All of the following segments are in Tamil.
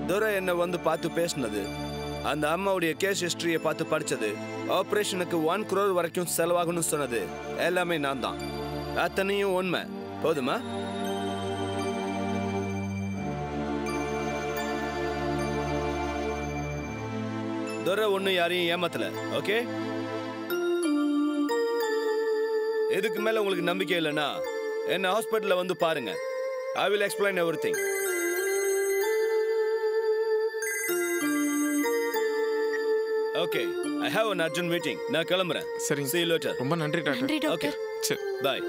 துரை என்ன வந்து பார்த்து பேசினது அந்த அம்மாவுடைய கேஸ் ஹிஸ்டரியை பார்த்து படிச்சது ஆபரேஷனுக்கு ஒன் crore வரைக்கும் செலவாகும்னு சொன்னது எல்லாமே நான் தான் அத்தனையும் உண்மை போதுமா துரை ஒண்ணு யாரையும் ஏமாத்தல ஓகே இதுக்கு மேல உங்களுக்கு நம்பிக்கை இல்லைன்னா என்ன ஹாஸ்பிட்டல்ல வந்து பாருங்க I will explain everything okay I have an urgent meeting நான் கிளம்புறேன் சரிங்க. see you later ரொம்ப நன்றி டாக்டர் நன்றி ஓகே டாக்டர் சரி பை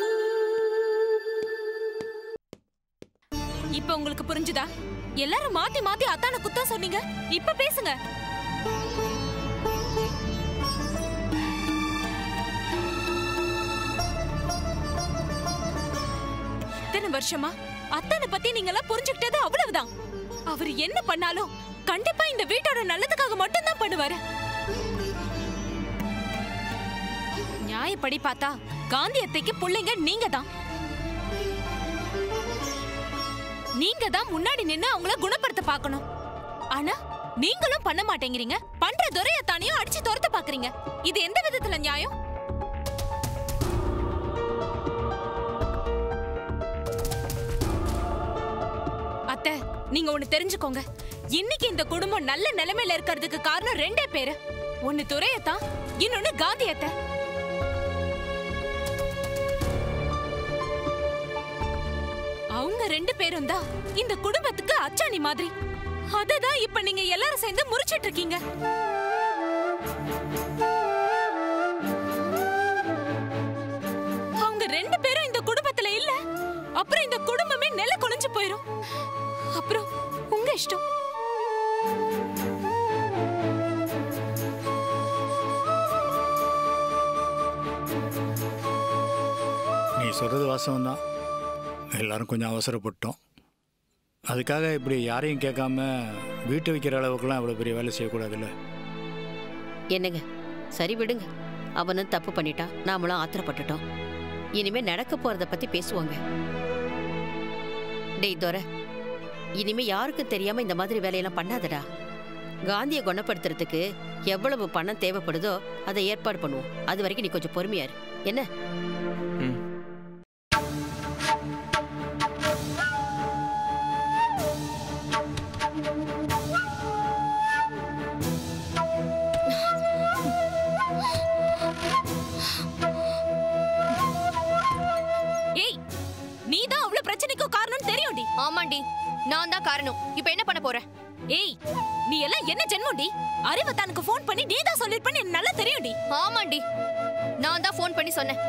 இப்ப உங்களுக்கு புரிஞ்சுதா எல்லாரும் மாத்தி மாத்தி அத்தான குத்தம் சொன்னீங்க இப்ப பேசுங்க இத்தனை வருஷமா அத்தானை பத்தி நீங்க எல்லாம் புரிஞ்சுக்கிட்டது அவ்வளவுதான் அவர் என்ன பண்ணாலும் கண்டிப்பா இந்த வீட்டோட நல்லதுக்காக மட்டும்தான் பண்ணுவாரு நியாயப்படி பார்த்தா காந்தி அத்தைக்கு பிள்ளைங்க நீங்க தான் நீங்க தான் முன்னாடி நின்னு அவங்கள குணப்படுத்த பார்க்கணும் ஆனா நீங்களும் பண்ண மாட்டேங்கிறீங்க பண்ற துரையத்தானையும் அடிச்சு துரத்த பாக்குறீங்க இது எந்த விதத்துல நியாயம் அத்தை நீங்க ஒண்ணு தெரிஞ்சுக்கோங்க இன்னைக்கு இந்த குடும்பம் நல்ல நிலைமையில இருக்கிறதுக்கு காரணம் ரெண்டே பேரு ஒன்னு துரையத்தான் இன்னொன்னு காந்தியத்தை அவங்க ரெண்டு பேரும் தான் இந்த குடும்பத்துக்கு அச்சாணி மாதிரி அததான் இப்ப நீங்க எல்லாரும் சேர்ந்து முறிச்சிட்டு இருக்கீங்க அவங்க ரெண்டு பேரும் இந்த குடும்பத்துல இல்ல அப்புறம் இந்த குடும்பமே நில குலைஞ்சு போயிரும் அப்புறம் உங்க இஷ்டம் நீ சொல்கிறது வாசம்தான் எல்லாரும் கொஞ்சம் அவசரப்பட்டோம் அதுக்காக இப்படி யாரையும் கேட்காம வீட்டு வைக்கிற அளவுக்குலாம் அவ்வளோ பெரிய வேலை செய்யக்கூடாதுல்ல என்னங்க சரி விடுங்க அவனும் தப்பு பண்ணிட்டான் நாமளும் ஆத்திரப்பட்டுட்டோம் இனிமே நடக்க போறத பத்தி பேசுவாங்க டேய் தோர இனிமே யாருக்கும் தெரியாம இந்த மாதிரி வேலையெல்லாம் பண்ணாதடா காந்தியை குணப்படுத்துறதுக்கு எவ்வளவு பணம் தேவைப்படுதோ அதை ஏற்பாடு பண்ணுவோம் அது வரைக்கும் நீ கொஞ்சம் பொறுமையா இரு என்ன ம் ஏய் நீ தான் அவ்வளவு பிரச்சனைக்கும் காரணம் தெரியும்டி ஆமாண்டி நான் தான் காரணம் இப்போ என்ன பண்ண போற ஏய் நீ எல்லாம் என்ன ஜென்மம்டி அறிவு தனக்கு ஃபோன் பண்ணி நீ தான் சொல்லிருப்பேன்னு எனக்கு நல்லா தெரியும்டி ஆமாண்டி நான் தான் ஃபோன் பண்ணி சொன்னேன்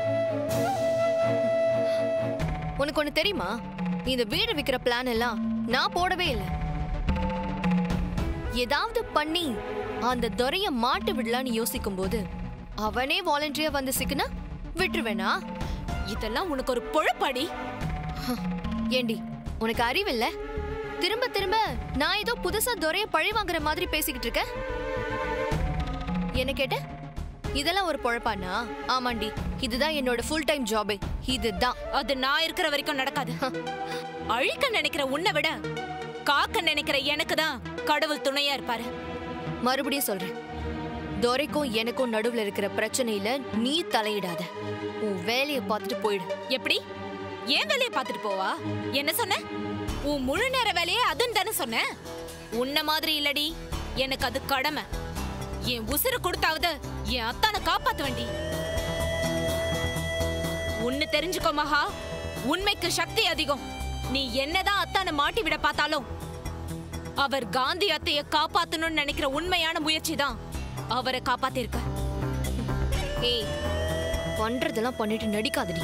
உனக்கு ஒண்ணு தெரியுமா இந்த வீடு விக்கிற பிளான் எல்லாம் நான் போடவே இல்லை ஏதாவது பண்ணி அந்த துரைய மாட்டு விடலான்னு யோசிக்கும் போது அவனே வாலண்டியரா வந்து சிக்குனா விட்டுருவேனா இதெல்லாம் உனக்கு ஒரு பொழப்பாடி ஏண்டி உனக்கு அறிவில்ல திரும்ப திரும்ப நான் ஏதோ புதுசா துரைய பழி வாங்குற மாதிரி பேசிக்கிட்டு இருக்க என்ன கேட்ட இதெல்லாம் ஒரு பொழப்பானா ஆமாண்டி இதுதான் என்னோட ஃபுல் டைம் ஜாபே இதுதான் அது நான் இருக்கிற வரைக்கும் நடக்காது அழிக்க நினைக்கிற உன்னை விட காக்க நினைக்கிற எனக்கு தான் கடவுள் துணையா இருப்பாரு மறுபடியும் சொல்றேன் துரைக்கும் எனக்கும் நடுவுல இருக்கிற பிரச்சனையில நீ தலையிடாத உன் வேலையை பார்த்துட்டு போயிடு எப்படி ஏன் வேலையை பார்த்துட்டு போவா என்ன சொன்ன உன் முழு நேர வேலையே அதுன்னு தானே சொன்ன உன்ன மாதிரி இல்லடி எனக்கு அது கடமை என் உசுறு கொடுத்தாவது என் அத்தானை காப்பாத்த வேண்டி ஒன்னு தெரிஞ்சுக்கோ மகா உண்மைக்கு சக்தி அதிகம் நீ என்னதான் அத்தானை மாட்டி விட பார்த்தாலும் அவர் காந்தி அத்தைய காப்பாத்தணும்னு நினைக்கிற உண்மையான முயற்சி தான் அவரை காப்பாத்திருக்க ஏய் பண்றதெல்லாம் பண்ணிட்டு நடிக்காதடி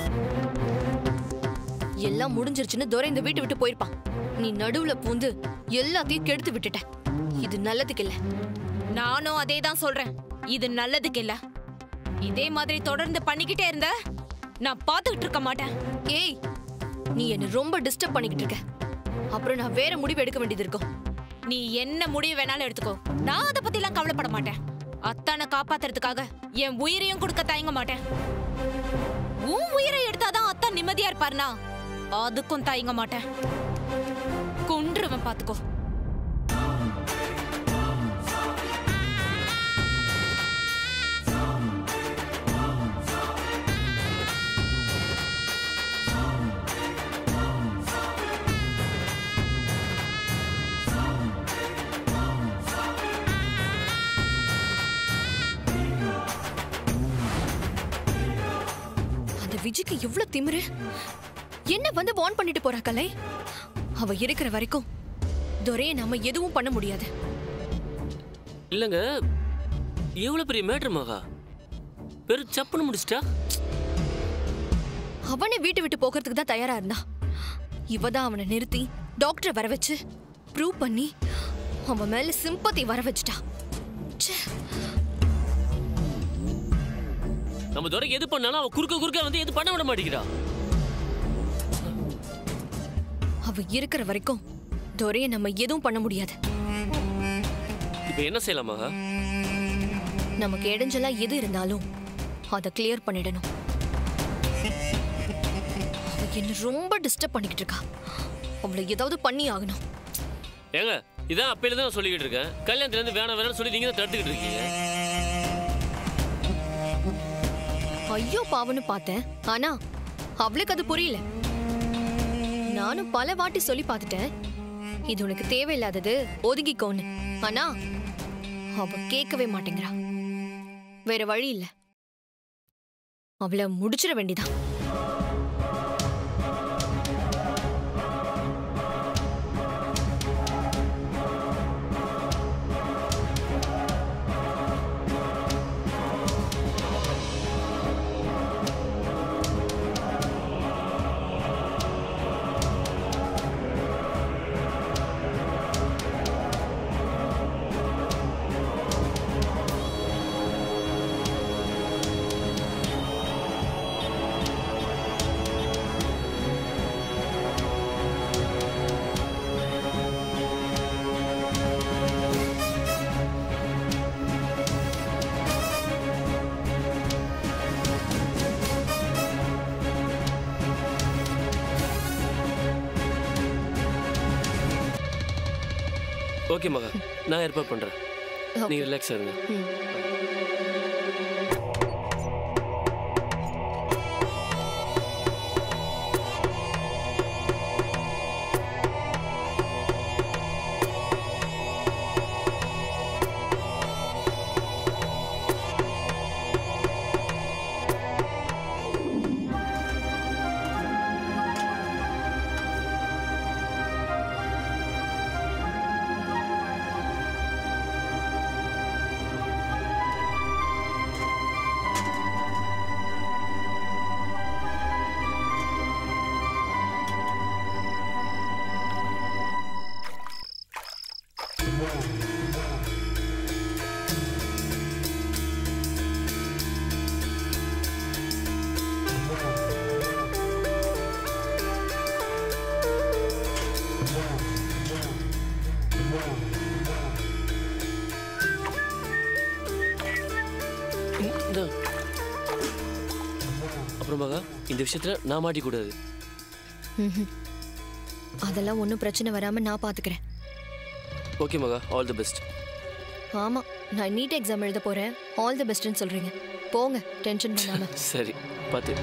எல்லாம் முடிஞ்சிருச்சுன்னு துரை இந்த வீட்டை விட்டு போயிருப்பான் நீ நடுவுல பூந்து எல்லாத்தையும் கெடுத்து விட்டுட்ட இது நல்லதுக்கு இல்ல நானும் அதே தான் சொல்றேன் இது நல்லதுக்கு இல்ல இதே மாதிரி தொடர்ந்து பண்ணிக்கிட்டே இருந்த நான் பார்த்துக்கிட்டு இருக்க மாட்டேன் ஏய் நீ என்ன ரொம்ப டிஸ்டர்ப் பண்ணிக்கிட்டு இருக்க அப்புறம் நான் வேற முடிவு எடுக்க வேண்டியது இருக்கும் நீ என்ன முடிவு வேணாலும் எடுத்துக்கோ நான் அதை பத்தி எல்லாம் கவலைப்பட மாட்டேன் அத்தானை காப்பாத்துறதுக்காக என் உயிரையும் கொடுக்க தயங்க மாட்டேன் உன் உயிரை எடுத்தாதான் அத்தான் நிம்மதியா இருப்பாருனா அதுக்கும் தயங்க மாட்டேன் கொன்றுவன் பாத்துக்கோ விஜிக்கு எவ்வளவு திமிரு என்ன வந்து வார்ன் பண்ணிட்டு போறா கலை அவ இருக்கிற வரைக்கும் துரையை நம்ம எதுவும் பண்ண முடியாது இல்லைங்க எவ்வளோ பெரிய மேட்ரு மகா பெரும் சப்புன்னு முடிச்சிட்டா அவனே வீட்டை விட்டு போகிறதுக்கு தான் தயாரா இருந்தா இவ தான் அவனை நிறுத்தி டாக்டரை வர வச்சு ப்ரூவ் பண்ணி அவன் மேல சிம்பத்தி வர வச்சுட்டா ச்சே, நம்ம துறைக்கு எது பண்ணாலும் அவன் குறுக்க குறுக்க வந்து எது பண்ண விட மாட்டேங்கிறா அவ இருக்கிற வரைக்கும் துரையை நம்ம எதுவும் பண்ண முடியாது இப்போ என்ன செய்யலாம் மகா நமக்கு இடைஞ்சலா எது இருந்தாலும் அதை கிளியர் பண்ணிடணும் அவ என்ன ரொம்ப டிஸ்டர்ப் பண்ணிக்கிட்டு இருக்கா அவளை ஏதாவது பண்ணி ஆகணும் ஏங்க இதான் அப்பையில தான் நான் சொல்லிக்கிட்டு இருக்கேன் கல்யாணத்துலேருந்து வேணாம் வேணாம்னு சொல்லி நீங்க தான் தடுத்துக்கிட்டு இருக்கீங்க ஐயோ பாவன்னு பார்த்தேன் ஆனா அவளுக்கு அது புரியல நானும் பல வாட்டி சொல்லி பார்த்துட்டேன் இது உனக்கு தேவையில்லாதது ஒதுங்கிக்கோன்னு ஆனா அவ கேட்கவே மாட்டேங்கிறா வேற வழி இல்ல அவளை முடிச்சிட வேண்டிதான் ஓகே மகா நான் ஏற்பாடு பண்றேன் நீங்க ரிலாக்ஸ் இருங்க ம். இந்தா. அப்புறம் மகா இந்த விஷயத்துல நான் மாட்டிக்கூடாது ம்ஹும். அதெல்லாம் ஒன்றும் பிரச்சனை வராம நான் பாத்துக்கிறேன் ஓகே மகா ஆல் தி பெஸ்ட் ஆமா நான் நீட் எக்ஸாம் எழுத போறேன் ஆல் தி பெஸ்ட்னு சொல்றீங்க போங்க டென்ஷன் பண்ணாம சரி பார்த்து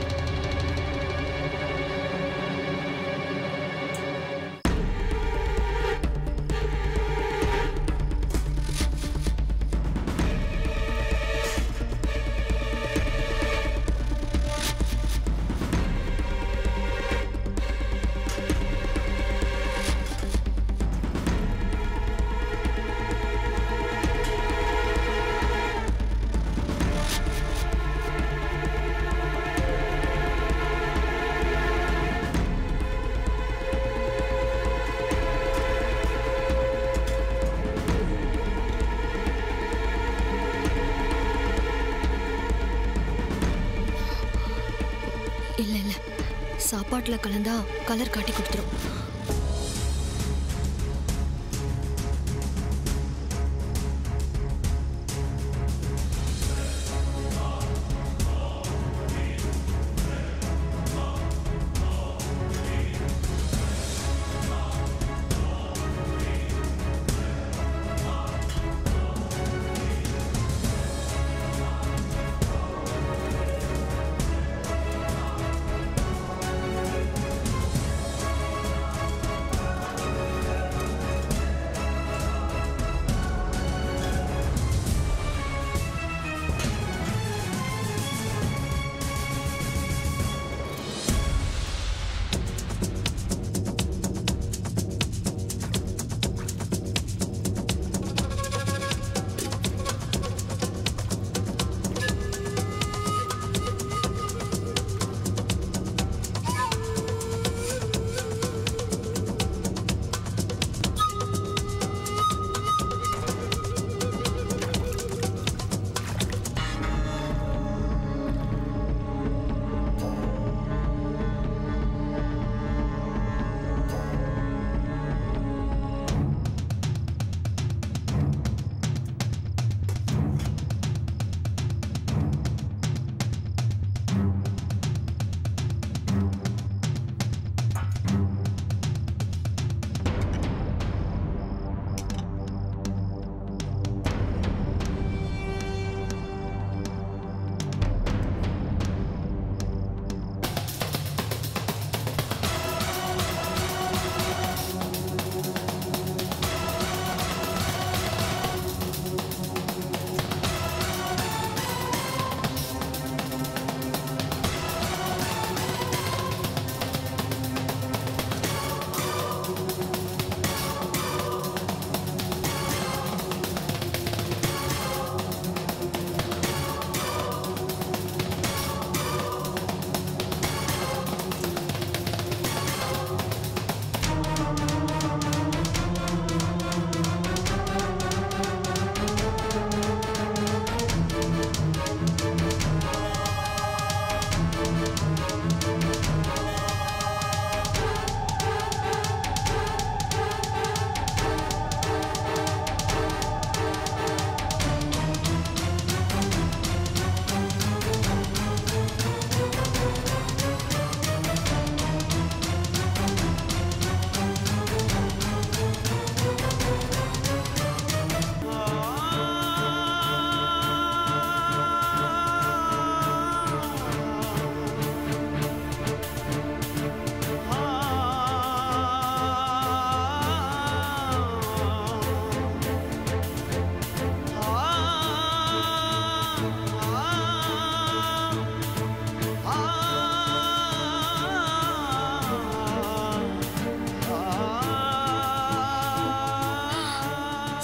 இல்ல இல்ல சாப்பாட்டுல கலந்தா கலர் காட்டி கொடுத்துரும்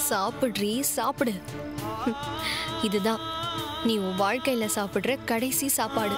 சாப்பிட்றி சாப்பிடு இதுதான் நீ உன் வாழ்க்கையில சாப்பிடுற கடைசி சாப்பாடு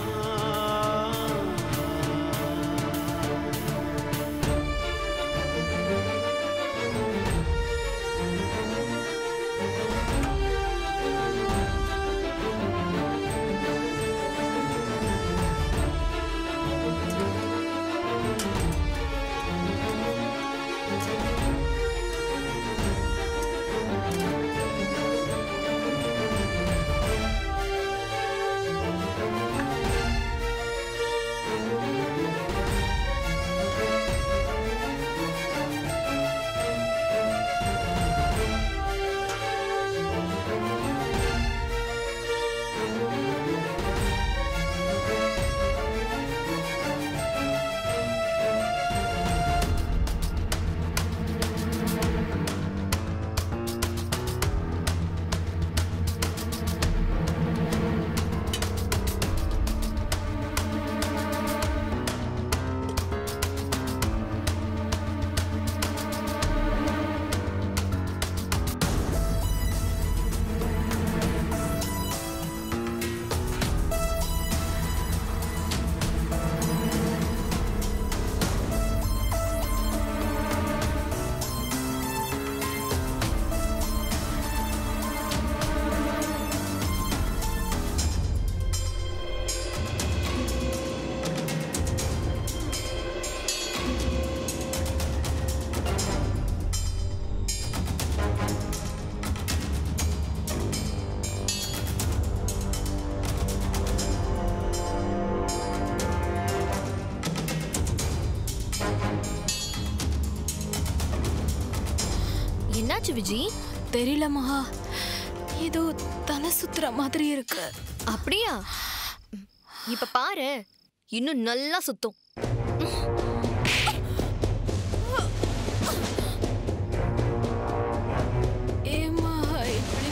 என்னாச்சு விஜி தெரியல மகா ஏதோ தலை சுத்துற மாதிரி இருக்கு அப்படியா இப்ப பாரு இன்னும் நல்லா சுத்தும் ஏமா இப்படி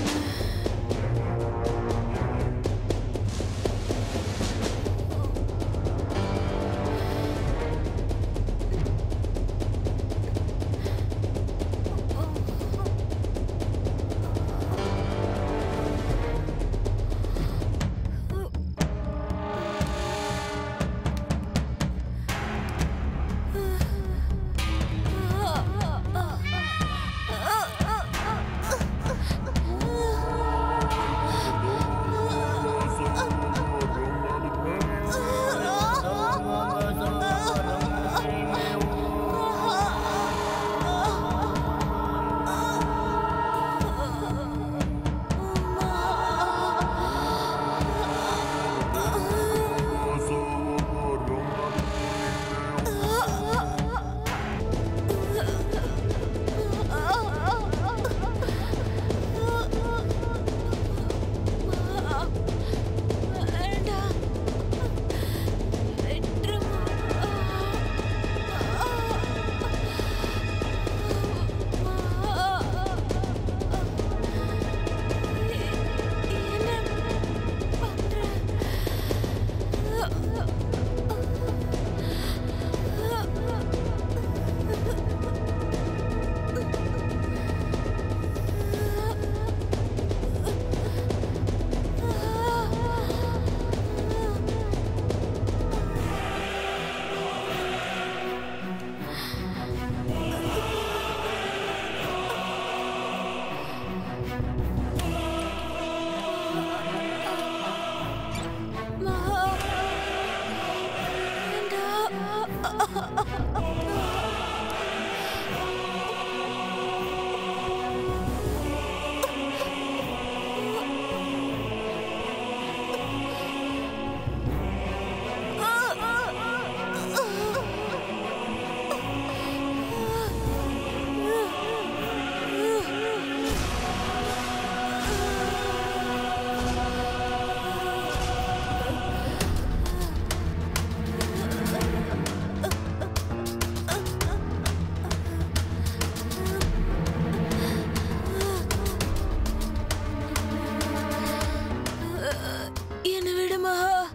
என்னை விடுமா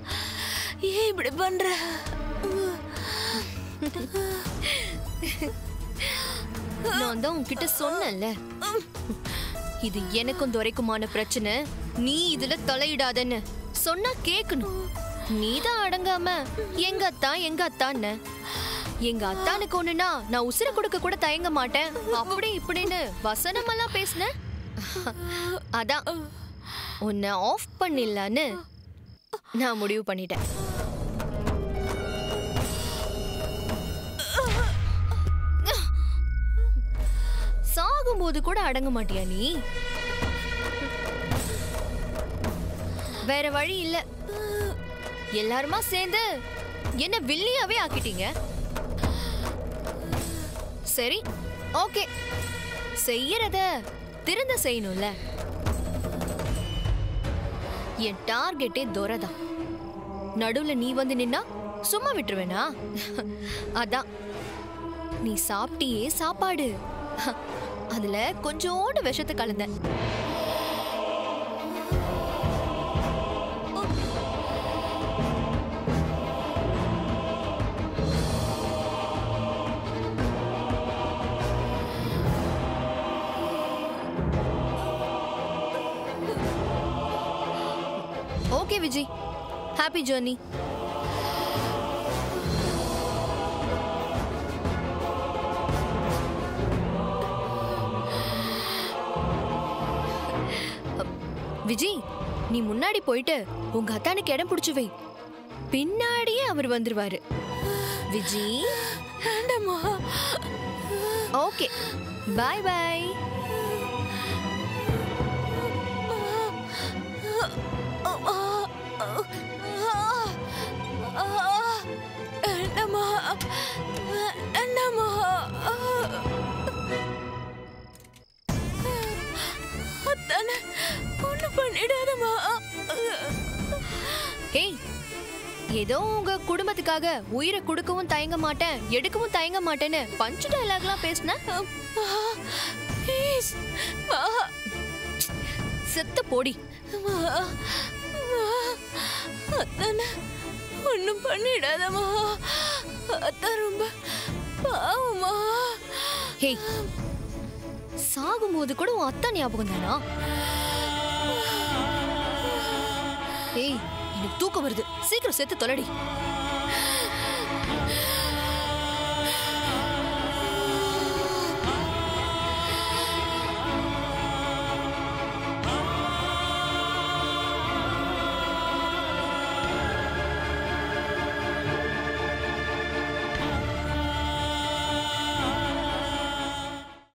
ஏன் இப்படி பண்ற நான் நான் தான் உன்கிட்ட சொன்னேன்ல இது எனக்கும் துரைக்குமான பிரச்சனை நீ இதுல தலையிடாதன்னு சொன்னா கேக்கணும் நீ தான் அடங்காம எங்க அத்தா எங்க அத்தான்னு எங்க அத்தானுக்கு ஒண்ணுனா நான் உசுர கொடுக்க கூட தயங்க மாட்டேன் அப்படி இப்படின்னு வசனமெல்லாம் பேசுன அதான் உன்னை ஆஃப் பண்ணிடலான்னு நான் முடிவு பண்ணிட்டேன் சாகும்போது கூட அடங்க மாட்டியா நீ வேற வழி இல்ல எல்லாருமா சேர்ந்து என்ன வில்லியாவே ஆக்கிட்டீங்க சரி ஓகே செய்யறத திருந்த செய்யணும்ல என் டார்கெட்டே துரதான் நடுவுல நீ வந்து நின்னா சும்மா விட்டுருவேனா அதான் நீ சாப்பிட்டியே சாப்பாடு அதுல கொஞ்சோண்டு விஷத்தை கலந்த okay Vijay happy journey Vijay நீ முன்னாடி போயிட்டு உங்க அத்தானுக்கு இடம் பிடிச்சு வை பின்னாடியே அவர் வந்துருவாரு விஜய் வேண்டாமா ஓகே பாய் பாய் வேண்டாமா வேண்டாமா அத்தானே ஒண்ணு பண்ணிடாதமா ஏய் ஏதோ உங்க குடும்பத்துக்காக உயிரை கொடுக்கவும் தயங்க மாட்டேன் எடுக்கவும் தயங்க மாட்டேன்னு பஞ்சு டைலாக்லாம் பேசின ப்ளீஸ் மா செத்து போடி மா மா அத்தானே ஒன்றும் பண்ணிடாதம்மா அத்தான் ரொம்ப பாவமா ஹேய் சாகும்போது கூட உன் அத்தா ஞாபகம் தானா ஏய் எனக்கு தூக்கம் வருது சீக்கிரம் செத்து தொலைடி